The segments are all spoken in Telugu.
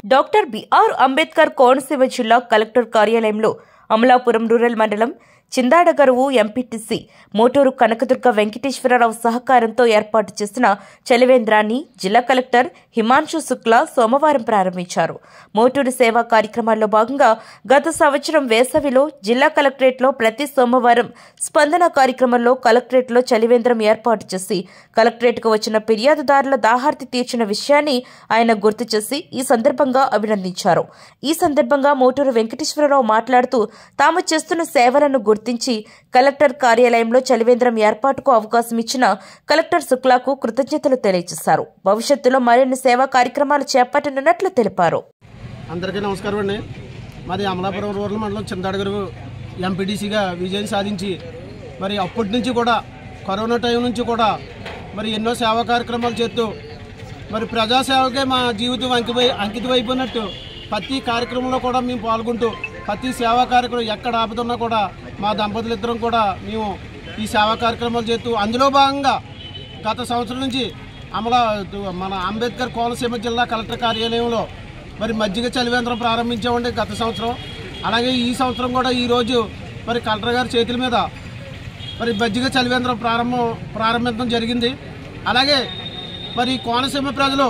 డాక్టర్ బిఆర్ అంబేద్కర్ కోనసీమ జిల్లా కలెక్టర్ కార్యాలయంలో అమలాపురం రూరల్ మండలం చిందాడగరువు ఎంపీటీసీ మోటూరు కనకదుర్గ వెంకటేశ్వరరావు సహకారంతో ఏర్పాటు చేసిన చలివేంద్రాన్ని జిల్లా కలెక్టర్ హిమాంశు శుక్లా సోమవారం ప్రారంభించారు మోటూరు సేవా కార్యక్రమాల్లో భాగంగా గత సంవత్సరం వేసవిలో జిల్లా కలెక్టరేట్లో ప్రతి సోమవారం స్పందన కార్యక్రమంలో కలెక్టరేట్లో చలివేంద్రం ఏర్పాటు చేసి కలెక్టరేట్కు వచ్చిన ఫిర్యాదుదారుల దాహార్తి తీర్చిన విషయాన్ని ఆయన గుర్తు చేసి ఈ సందర్భంగా అభినందించారు ఈ సందర్భంగా మోటూరు వెంకటేశ్వరరావు మాట్లాడుతూ తాము చేస్తున్న సేవలను గుర్తించి కలెక్టర్ కార్యాలయంలో చలివేంద్రం ఏర్పాటుకు అవకాశం ఇచ్చిన కలెక్టర్ శుక్లాకు కృతజ్ఞతలు తెలియజేశారు భవిష్యత్తులో మరిన్ని సేవా కార్యక్రమాలు చేపట్టనున్నట్లు తెలిపారు అందరికీ నమస్కారం అండి మాది అమలాపురం రూరల్ మండలం చింతాడగరు ఎంపీటీసీగా విజయం సాధించి మరి అప్పటి నుంచి కూడా కరోనా టైం నుంచి కూడా మరి ఎన్నో సేవా కార్యక్రమాలు చేస్తూ మరి ప్రజాసేవకే మా జీవితం అంకివై అంకితమైపోయినట్టు ప్రతి కార్యక్రమంలో కూడా మేము పాల్గొంటూ ప్రతి సేవా కార్యక్రమం ఎక్కడ ఆపుతున్నా కూడా మా దంపతులు ఇద్దరం కూడా మేము ఈ సేవా కార్యక్రమాలు చేస్తూ అందులో భాగంగా గత సంవత్సరం నుంచి అమలా మన అంబేద్కర్ కోనసీమ జిల్లా కలెక్టర్ కార్యాలయంలో మరి మజ్జిగ చలివేంద్రం ప్రారంభించామండి గత సంవత్సరం అలాగే ఈ సంవత్సరం కూడా ఈరోజు మరి కలెక్టర్ గారి చేతుల మీద మరి మజ్జిగ చలివేంద్రం ప్రారంభం ప్రారంభించడం జరిగింది అలాగే మరి కోనసీమ ప్రజలు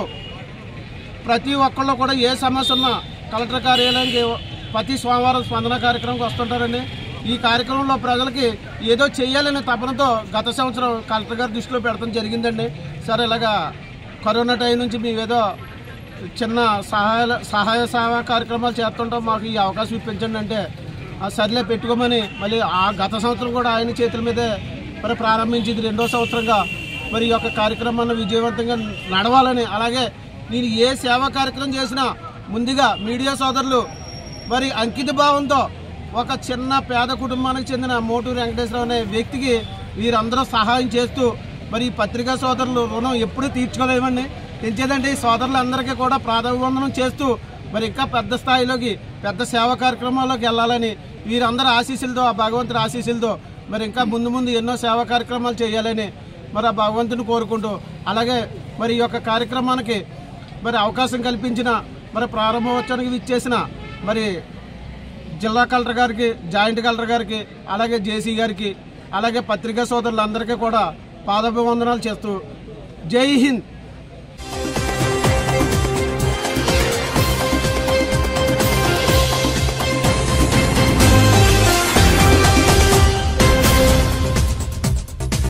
ప్రతి ఒక్కళ్ళు కూడా ఏ సమస్య ఉన్నా కలెక్టర్ కార్యాలయానికి ప్రతి సోమవారం స్పందన కార్యక్రమంకి వస్తుంటారండి ఈ కార్యక్రమంలో ప్రజలకి ఏదో చేయాలనే తపనతో గత సంవత్సరం కలెక్టర్ గారి దృష్టిలో పెడతాం జరిగిందండి సరే ఇలాగా కరోనా టైం నుంచి మేమేదో చిన్న సహాయ సహాయ సేవా కార్యక్రమాలు చేస్తుంటాం మాకు ఈ అవకాశం ఇప్పించండి అంటే ఆ సర్లే పెట్టుకోమని మళ్ళీ ఆ గత సంవత్సరం కూడా ఆయన చేతుల మీదే మరి ప్రారంభించింది రెండో సంవత్సరంగా మరి ఈ యొక్క కార్యక్రమాన్ని విజయవంతంగా నడవాలని అలాగే నేను ఏ సేవా కార్యక్రమం చేసినా ముందుగా మీడియా సోదరులు మరి అంకిత భావంతో ఒక చిన్న పేద కుటుంబానికి చెందిన మోటూరు వెంకటేశ్వరరావు అనే వ్యక్తికి వీరందరూ సహాయం చేస్తూ మరి ఈ పత్రికా సోదరులు రుణం ఎప్పుడూ తీర్చుకోలేమండి తెచ్చేదంటే ఈ సోదరులందరికీ కూడా ప్రాధాన్యవందనం చేస్తూ మరి ఇంకా పెద్ద స్థాయిలోకి పెద్ద సేవా కార్యక్రమాల్లోకి వెళ్ళాలని వీరందరి ఆశీస్సులతో ఆ భగవంతుడి ఆశీస్సులతో మరి ఇంకా ముందు ముందు ఎన్నో సేవా కార్యక్రమాలు చేయాలని మరి ఆ భగవంతుని కోరుకుంటూ అలాగే మరి ఈ యొక్క కార్యక్రమానికి మరి అవకాశం కల్పించిన మరి ప్రారంభోత్సవానికి ఇచ్చేసిన మరి జిల్లా కలెక్టర్ గారికి జాయింట్ కలెక్టర్ గారికి అలాగే జేసీ గారికి అలాగే పత్రికా సోదరులందరికీ కూడా పాదాభివందనాలు చేస్తూ జై హింద్